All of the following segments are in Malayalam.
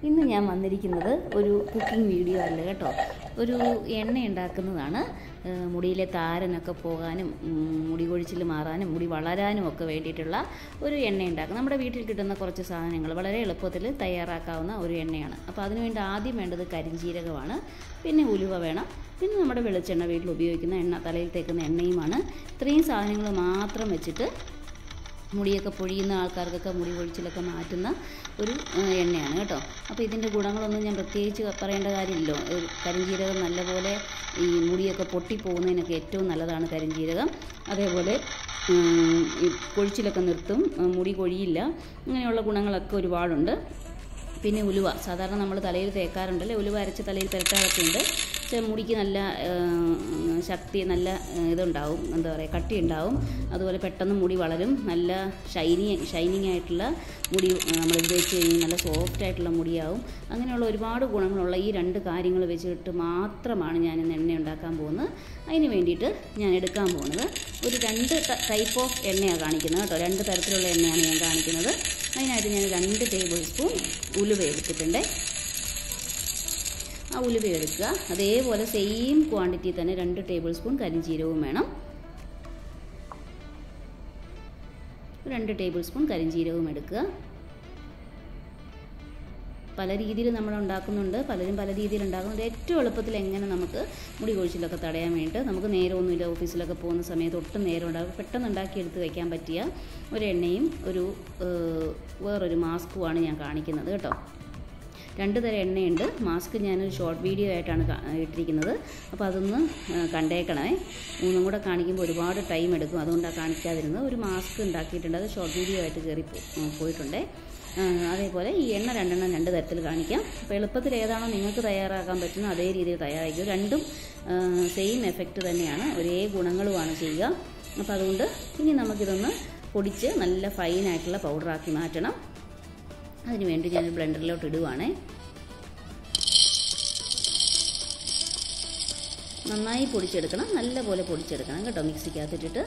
ഇന്ന് ഞാൻ വന്നിരിക്കുന്നത് ഒരു കുക്കിംഗ് വീഡിയോ അല്ല കേട്ടോ ഒരു എണ്ണ ഉണ്ടാക്കുന്നതാണ് ഏഹ് മുടിയിലെ താരനൊക്കെ പോകാനും ഉം, മുടി കൊഴിച്ചിൽ മാറാനും മുടി വളരാനും ഒക്കെ വേണ്ടിയിട്ടുള്ള ഒരു എണ്ണ ഉണ്ടാക്കും നമ്മുടെ വീട്ടിൽ കിട്ടുന്ന കുറച്ച് സാധനങ്ങൾ വളരെ എളുപ്പത്തിൽ തയ്യാറാക്കാവുന്ന ഒരു എണ്ണയാണ് അപ്പോൾ അതിനുവേണ്ടി ആദ്യം വേണ്ടത് കരിഞ്ജീരകമാണ് പിന്നെ ഉലുവ വേണം പിന്നെ നമ്മുടെ വെളിച്ചെണ്ണ വീട്ടിൽ ഉപയോഗിക്കുന്ന എണ്ണ തലയിൽ തേക്കുന്ന എണ്ണയുമാണ് ഇത്രയും സാധനങ്ങൾ മാത്രം വെച്ചിട്ട് മുടിയൊക്കെ പൊഴിയുന്ന ആൾക്കാർക്കൊക്കെ മുടി പൊഴിച്ചിലൊക്കെ മാറ്റുന്ന ഒരു ഏഹ്, എണ്ണയാണ് കേട്ടോ അപ്പോൾ ഇതിൻ്റെ ഗുണങ്ങളൊന്നും ഞാൻ പ്രത്യേകിച്ച് പറയേണ്ട കാര്യമില്ലല്ലോ ഏഹ്, കരിഞ്ജീരകം നല്ലപോലെ ഈ മുടിയൊക്കെ പൊട്ടിപ്പോകുന്നതിനൊക്കെ ഏറ്റവും നല്ലതാണ് കരിഞ്ജീരകം അതേപോലെ ഉം, ഈ കൊഴിച്ചിലൊക്കെ നിർത്തും ഏഹ്, മുടി കൊഴിയില്ല ഇങ്ങനെയുള്ള ഗുണങ്ങളൊക്കെ ഒരുപാടുണ്ട് പിന്നെ ഉലുവ സാധാരണ നമ്മൾ തലയിൽ തേക്കാറുണ്ടല്ലേ ഉലുവ അരച്ച് തലയിൽ പുരട്ടാറൊക്കെ ഉണ്ട് പക്ഷേ മുടിക്ക് നല്ല ഏഹ്, ശക്തി നല്ല ഏഹ്, ഇതുണ്ടാവും എന്താ പറയുക കട്ടി ഉണ്ടാവും അതുപോലെ പെട്ടെന്ന് മുടി വളരും നല്ല ഷൈനി ഷൈനിങ് ആയിട്ടുള്ള മുടി ഏഹ്, നമ്മൾ ഉപയോഗിച്ച് കഴിഞ്ഞാൽ നല്ല സോഫ്റ്റ് ആയിട്ടുള്ള മുടിയാവും അങ്ങനെയുള്ള ഒരുപാട് ഗുണങ്ങളുള്ള ഈ രണ്ട് കാര്യങ്ങൾ വെച്ചിട്ട് മാത്രമാണ് ഞാൻ ഇന്ന് എണ്ണ ഉണ്ടാക്കാൻ പോകുന്നത് അതിന് വേണ്ടിയിട്ട് ഞാൻ എടുക്കാൻ പോകുന്നത് ഒരു രണ്ട് ടൈപ്പ് ഓഫ് എണ്ണയാണ് കാണിക്കുന്നത് കേട്ടോ രണ്ട് തരത്തിലുള്ള എണ്ണയാണ് ഞാൻ കാണിക്കുന്നത് അതിനായിട്ട് ഞാൻ രണ്ട് ടേബിൾ സ്പൂൺ ഉലുവ എടുത്തിട്ടുണ്ട് ആ ഉലുവ എടുക്കുക അതേപോലെ സെയിം ക്വാണ്ടിറ്റി തന്നെ രണ്ട് ടേബിൾ സ്പൂൺ കരിഞ്ചീരകവും വേണം രണ്ട് ടേബിൾ സ്പൂൺ കരിഞ്ചീരകവും എടുക്കുക പല രീതിയിൽ നമ്മൾ ഉണ്ടാക്കുന്നുണ്ട് പലരും പല രീതിയിൽ ഉണ്ടാക്കുന്നുണ്ട് ഏറ്റവും എളുപ്പത്തിൽ എങ്ങനെ നമുക്ക് മുടി കൊഴിച്ചിലൊക്കെ തടയാൻ വേണ്ടിയിട്ട് നമുക്ക് നേരമൊന്നുമില്ല ഓഫീസിലൊക്കെ പോകുന്ന സമയത്ത് ഒട്ടും നേരം ഉണ്ടാകും പെട്ടെന്ന് ഉണ്ടാക്കിയെടുത്ത് വെക്കാൻ പറ്റിയ ഒരു എണ്ണയും ഒരു ഏഹ്, വേറൊരു മാസ്കുമാണ് ഞാൻ കാണിക്കുന്നത് കേട്ടോ രണ്ട് തരം എണ്ണയുണ്ട് മാസ്ക് ഞാനൊരു ഷോർട്ട് വീഡിയോ ആയിട്ടാണ് കാ- ഇട്ടിരിക്കുന്നത് അപ്പോൾ അതൊന്ന് ആ, കണ്ടേക്കണേ മൂന്നും കൂടെ കാണിക്കുമ്പോൾ ഒരുപാട് ടൈം എടുക്കും അതുകൊണ്ടാണ് കാണിക്കാതിരുന്നത് ഒരു മാസ്ക് ഉണ്ടാക്കിയിട്ടുണ്ട് അത് ഷോർട്ട് വീഡിയോ ആയിട്ട് കയറി പോ- ഉം, പോയിട്ടുണ്ട് ആ, അതേപോലെ ഈ എണ്ണ രണ്ടെണ്ണം രണ്ട് തരത്തിൽ കാണിക്കാം അപ്പോൾ എളുപ്പത്തിൽ ഏതാണോ നിങ്ങൾക്ക് തയ്യാറാക്കാൻ പറ്റുന്നത് അതേ രീതിയിൽ തയ്യാറാക്കുക രണ്ടും സെയിം എഫക്റ്റ് തന്നെയാണ് ഒരേ ഗുണങ്ങളുമാണ് ചെയ്യുക അപ്പോൾ അതുകൊണ്ട് ഇനി നമുക്കിതൊന്ന് പൊടിച്ച് നല്ല ഫൈനായിട്ടുള്ള പൗഡറാക്കി മാറ്റണം അതിന് വേണ്ടി ഞാൻ ബ്ലെൻഡറിലോട്ട് ഇടുവാണേ നന്നായി പൊടിച്ചെടുക്കണം നല്ല പോലെ പൊടിച്ചെടുക്കണം കേട്ടോ മിക്സിക്കകത്തിട്ടിട്ട്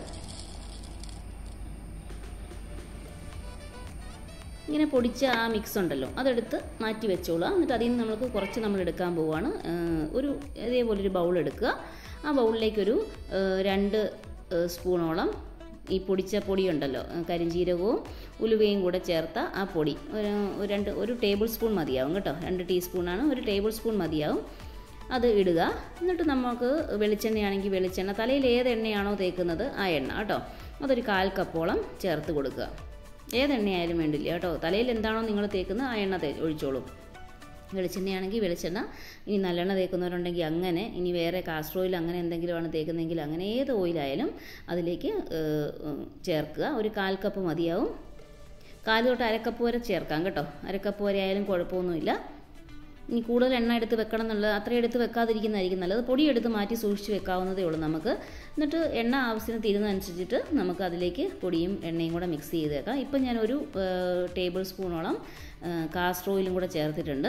ഇങ്ങനെ പൊടിച്ച ആ മിക്സ് ഉണ്ടല്ലോ അതെടുത്ത് മാറ്റി വെച്ചോളുക എന്നിട്ട് അതിൽ നിന്ന് നമുക്ക് കുറച്ച് നമ്മൾ എടുക്കാൻ പോവുകയാണ് ഏഹ് ഒരു ഇതേപോലെ ഒരു ബൗൾ എടുക്കുക ആ ബൗളിലേക്കൊരു ഏഹ് രണ്ട് ഏഹ് സ്പൂണോളം ഈ പൊടിച്ച പൊടിയുണ്ടല്ലോ ഏഹ് കരിഞ്ജീരകവും ഉലുവയും കൂടെ ചേർത്ത ആ പൊടി ഒരു ഒരു രണ്ട് ഒരു ടേബിൾ സ്പൂൺ മതിയാവും കേട്ടോ രണ്ട് ടീസ്പൂണാണ് ഒരു ടേബിൾ സ്പൂൺ മതിയാവും അത് ഇടുക എന്നിട്ട് നമുക്ക് വെളിച്ചെണ്ണയാണെങ്കിൽ വെളിച്ചെണ്ണ തലയിൽ ഏത് എണ്ണയാണോ തേക്കുന്നത് ആ എണ്ണ കേട്ടോ അതൊരു കാൽ കപ്പോളം ചേർത്ത് കൊടുക്കുക ഏത് എണ്ണയായാലും വേണ്ടില്ല കേട്ടോ തലയിൽ എന്താണോ നിങ്ങൾ തേക്കുന്നത് ആ എണ്ണ തേ ഒഴിച്ചോളൂ വെളിച്ചെണ്ണയാണെങ്കിൽ വെളിച്ചെണ്ണ ഇനി നല്ലെണ്ണ തേക്കുന്നവരുണ്ടെങ്കിൽ അങ്ങനെ ഇനി വേറെ കാസ്റ്റർ ഓയിൽ അങ്ങനെ എന്തെങ്കിലുമാണ് തേക്കുന്നതെങ്കിൽ അങ്ങനെ ഏത് ഓയിലായാലും അതിലേക്ക് ഏഹ്, ഉം, ചേർക്കുക ഒരു കാൽ കപ്പ് മതിയാവും കാല് തൊട്ട് അരക്കപ്പ് വരെ ചേർക്കാം കേട്ടോ അരക്കപ്പ് വരെ ആയാലും കുഴപ്പമൊന്നുമില്ല ഇനി കൂടുതൽ എണ്ണ എടുത്ത് വെക്കണം എന്നുള്ളത് അത്രയും എടുത്ത് വെക്കാതിരിക്കുന്നതായിരിക്കും നല്ലത് പൊടി എടുത്ത് മാറ്റി സൂക്ഷിച്ച് വെക്കാവുന്നതേ ഉള്ളൂ നമുക്ക് എന്നിട്ട് എണ്ണ ആവശ്യത്തിന് തീരുന്നതനുസരിച്ചിട്ട് നമുക്ക് അതിലേക്ക് പൊടിയും എണ്ണയും കൂടെ മിക്സ് ചെയ്ത് വെക്കാം ഇപ്പം ഞാൻ ഒരു ടേബിൾ സ്പൂണോളം കാസ്റ്റർ ഓയിലും കൂടെ ചേർത്തിട്ടുണ്ട്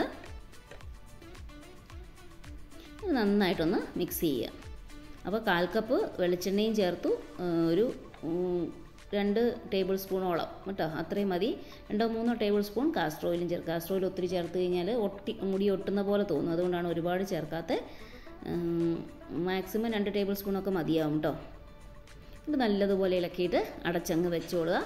ഇത് നന്നായിട്ടൊന്ന് മിക്സ് ചെയ്യുക അപ്പോൾ കാൽ കപ്പ് വെളിച്ചെണ്ണയും ചേർത്തു ആ, ഒരു ഉം, രണ്ട് ടേബിൾ സ്പൂണോളം കേട്ടോ അത്രയും മതി രണ്ടോ മൂന്നോ ടേബിൾ സ്പൂൺ കാസ്റ്റർ ഓയിലും ചേർക്കുക കാസ്റ്റർ ഓയിൽ ഒത്തിരി ചേർത്ത് കഴിഞ്ഞാൽ ഒട്ടി മുടി ഒട്ടുന്ന പോലെ തോന്നും അതുകൊണ്ടാണ് ഒരുപാട് ചേർക്കാത്ത മാക്സിമം രണ്ട് ടേബിൾ സ്പൂണൊക്കെ മതിയാവും കേട്ടോ ഇത് നല്ലതുപോലെ ഇളക്കിയിട്ട് അടച്ചങ്ങ് വെച്ചോളുക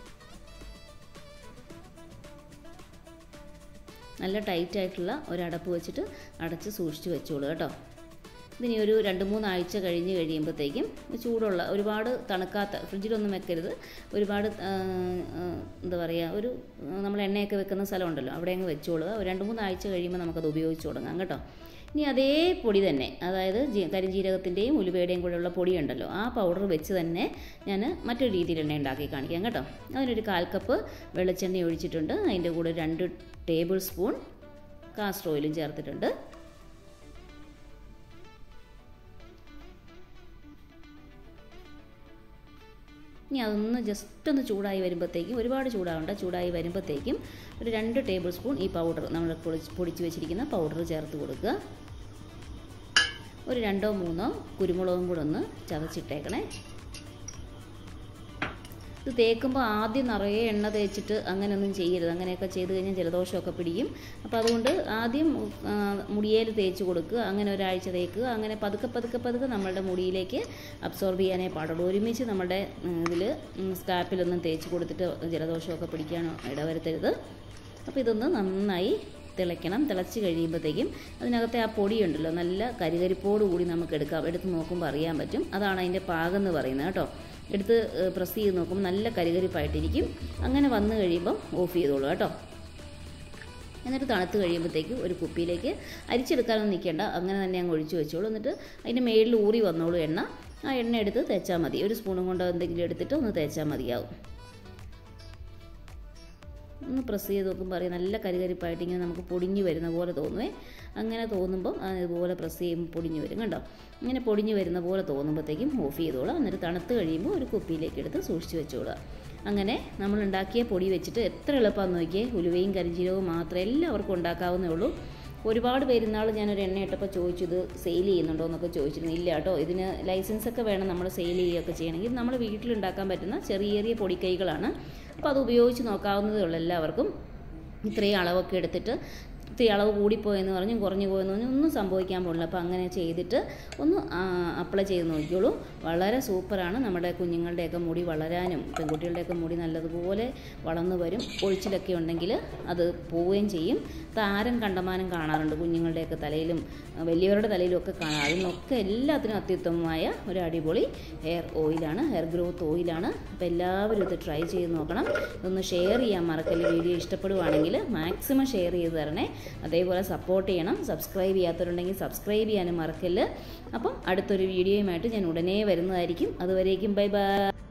നല്ല ടൈറ്റ് ആയിട്ടുള്ള ഒരടപ്പ് വെച്ചിട്ട് അടച്ച് സൂക്ഷിച്ച് വെച്ചോളൂ കേട്ടോ ഇതിനി ഒരു രണ്ട് മൂന്നാഴ്ച കഴിഞ്ഞ് കഴിയുമ്പോഴത്തേക്കും ചൂടുള്ള ഒരുപാട് തണുക്കാത്ത ഫ്രിഡ്ജിലൊന്നും വെക്കരുത് ഒരുപാട് ആ, ആ, എന്താ പറയുക ഒരു ആ, നമ്മൾ എണ്ണയൊക്കെ വെക്കുന്ന സ്ഥലമുണ്ടല്ലോ അവിടെ അങ്ങ് വെച്ചോളുക ഒരു രണ്ട് മൂന്നാഴ്ച കഴിയുമ്പോൾ നമുക്കത് ഉപയോഗിച്ച് തുടങ്ങാം കേട്ടോ ഇനി അതേ പൊടി തന്നെ അതായത് ജി- കരിഞ്ജീരകത്തിൻ്റെയും ഉലുവയുടെയും കൂടെയുള്ള പൊടിയുണ്ടല്ലോ ആ പൗഡർ വെച്ച് തന്നെ ഞാൻ മറ്റൊരു രീതിയിൽ എണ്ണ ഉണ്ടാക്കി കാണിക്കാം കേട്ടോ അതിനൊരു കാൽ കപ്പ് വെളിച്ചെണ്ണ ഒഴിച്ചിട്ടുണ്ട് അതിൻ്റെ കൂടെ രണ്ട് ടേബിൾ സ്പൂൺ കാസ്റ്റർ ഓയിലും ചേർത്തിട്ടുണ്ട് ഇനി അതൊന്ന് ജസ്റ്റ് ഒന്ന് ചൂടായി വരുമ്പോഴത്തേക്കും ഒരുപാട് ചൂടാവണ്ട ചൂടായി വരുമ്പോഴത്തേക്കും ഒരു രണ്ട് ടേബിൾ സ്പൂൺ ഈ പൗഡർ നമ്മൾ പൊടിച്ച് പൊടിച്ച് വെച്ചിരിക്കുന്ന പൗഡർ ചേർത്ത് കൊടുക്കുക ഒരു രണ്ടോ മൂന്നോ കുരുമുളകും കൂടെ ഒന്ന് ചതച്ചിട്ടേക്കണേ ഇത് തേക്കുമ്പോൾ ആദ്യം നിറയെ എണ്ണ തേച്ചിട്ട് അങ്ങനെയൊന്നും ചെയ്യരുത് അങ്ങനെയൊക്കെ ചെയ്ത് കഴിഞ്ഞാൽ ജലദോഷമൊക്കെ പിടിക്കും അപ്പോൾ അതുകൊണ്ട് ആദ്യം ആ, മുടിയേൽ തേച്ച് കൊടുക്കുക അങ്ങനെ ഒരാഴ്ച തേക്കുക അങ്ങനെ പതുക്കെ പതുക്കെ പതുക്കെ നമ്മളുടെ മുടിയിലേക്ക് അബ്സോർബ് ചെയ്യാനേ പാടുള്ളൂ ഒരുമിച്ച് നമ്മുടെ ഇതിൽ സ്കാപ്പിലൊന്നും തേച്ച് കൊടുത്തിട്ട് ജലദോഷമൊക്കെ പിടിക്കാനോ ഇടവരുത്തരുത് അപ്പോൾ ഇതൊന്ന് നന്നായി തിളയ്ക്കണം തിളച്ച് കഴിയുമ്പോഴത്തേക്കും അതിനകത്തെ ആ പൊടിയുണ്ടല്ലോ നല്ല കരികരിപ്പോട് കൂടി നമുക്ക് എടുക്കാം എടുത്ത് നോക്കുമ്പോൾ അറിയാൻ പറ്റും അതാണ് അതിൻ്റെ പാകം എന്ന് പറയുന്നത് കേട്ടോ എടുത്ത് പ്രസ് ചെയ്ത് നോക്കുമ്പോൾ നല്ല കരികരിപ്പായിട്ടിരിക്കും അങ്ങനെ വന്നു കഴിയുമ്പം ഓഫ് ചെയ്തോളൂ കേട്ടോ എന്നിട്ട് തണുത്ത് കഴിയുമ്പോഴത്തേക്ക് ഒരു കുപ്പിയിലേക്ക് അരിച്ചെടുക്കാനൊന്നും നിൽക്കേണ്ട അങ്ങനെ തന്നെ അങ്ങ് ഒഴിച്ച് വെച്ചോളൂ എന്നിട്ട് അതിൻ്റെ മേളിൽ ഊറി വന്നോളൂ എണ്ണ ആ എണ്ണ എടുത്ത് തേച്ചാൽ മതി ഒരു സ്പൂണും കൊണ്ട് എന്തെങ്കിലും എടുത്തിട്ട് ഒന്ന് തേച്ചാൽ മതിയാവും ഒന്ന് പ്രസ് ചെയ്ത് നോക്കുമ്പോൾ അറിയാം നല്ല കരികരിപ്പായിട്ട് ഇങ്ങനെ നമുക്ക് പൊടിഞ്ഞു വരുന്ന പോലെ തോന്നുവേ അങ്ങനെ തോന്നുമ്പോൾ ഇതുപോലെ പ്രസ് ചെയ്യുമ്പോൾ പൊടിഞ്ഞു വരും കണ്ടോ ഇങ്ങനെ പൊടിഞ്ഞു വരുന്ന പോലെ തോന്നുമ്പോഴത്തേക്കും ഓഫ് ചെയ്തോളാം എന്നിട്ട് തണുത്ത് കഴിയുമ്പോൾ ഒരു കുപ്പിയിലേക്ക് എടുത്ത് സൂക്ഷിച്ച് വെച്ചോളുക അങ്ങനെ നമ്മൾ ഉണ്ടാക്കിയ പൊടി വെച്ചിട്ട് എത്ര എളുപ്പമാണെന്ന് നോക്കിയേ ഉലുവയും കരിഞ്ചീരകവും മാത്രമേ എല്ലാവർക്കും ഉണ്ടാക്കാവുന്നേ ഉള്ളൂ ഒരുപാട് പേര് ഇന്നാൾ ഞാനൊരു എണ്ണ ഇട്ടപ്പോൾ ചോദിച്ചു ഇത് സെയിൽ ചെയ്യുന്നുണ്ടോ എന്നൊക്കെ ചോദിച്ചിരുന്നു ഇല്ല കേട്ടോ ഇതിന് ലൈസൻസ് ഒക്കെ വേണം നമ്മൾ സെയിൽ ചെയ്യുകയൊക്കെ ചെയ്യണമെങ്കിൽ നമ്മൾ വീട്ടിലുണ്ടാക്കാൻ പറ്റുന്ന ചെറിയ ചെറിയ പൊടിക്കൈകളാണ് അപ്പോൾ അത് ഉപയോഗിച്ച് നോക്കാവുന്നതേ ഉള്ളൂ എല്ലാവർക്കും ഇത്രയും അളവൊക്കെ എടുത്തിട്ട് ഇത്തിരി അളവ് കൂടിപ്പോയെന്ന് പറഞ്ഞും കുറഞ്ഞു പോയെന്ന് പറഞ്ഞും ഒന്നും സംഭവിക്കാൻ പോകില്ല അപ്പോൾ അങ്ങനെ ചെയ്തിട്ട് ഒന്ന് അപ്ലൈ ചെയ്ത് നോക്കിയോളൂ വളരെ സൂപ്പറാണ് നമ്മുടെ കുഞ്ഞുങ്ങളുടെയൊക്കെ മുടി വളരാനും പെൺകുട്ടികളുടെയൊക്കെ മുടി നല്ലതുപോലെ വളർന്നു വരും ഒഴിച്ചിലൊക്കെ ഉണ്ടെങ്കിൽ അത് പോവുകയും ചെയ്യും താരം കണ്ടമാനം കാണാറുണ്ട് കുഞ്ഞുങ്ങളുടെയൊക്കെ തലയിലും ആ, വലിയവരുടെ തലയിലും ഒക്കെ കാണാം അതിനൊക്കെ എല്ലാത്തിനും അത്യുത്തമമായ ഒരു അടിപൊളി ഹെയർ ഓയിലാണ് ഹെയർ ഗ്രോത്ത് ഓയിലാണ് അപ്പോൾ എല്ലാവരും ഇത് ട്രൈ ചെയ്ത് നോക്കണം ഇതൊന്ന് ഷെയർ ചെയ്യാൻ മറക്കല്ലേ വീഡിയോ ഇഷ്ടപ്പെടുവാണെങ്കിൽ മാക്സിമം ഷെയർ ചെയ്ത് തരണേ അതേപോലെ സപ്പോർട്ട് ചെയ്യണം സബ്സ്ക്രൈബ് ചെയ്യാത്തവരുണ്ടെങ്കിൽ സബ്സ്ക്രൈബ് ചെയ്യാനും മറക്കല്ല് അപ്പം അടുത്തൊരു വീഡിയോയുമായിട്ട് ഞാൻ ഉടനെ വരുന്നതായിരിക്കും അതുവരേക്കും ബൈ ബൈ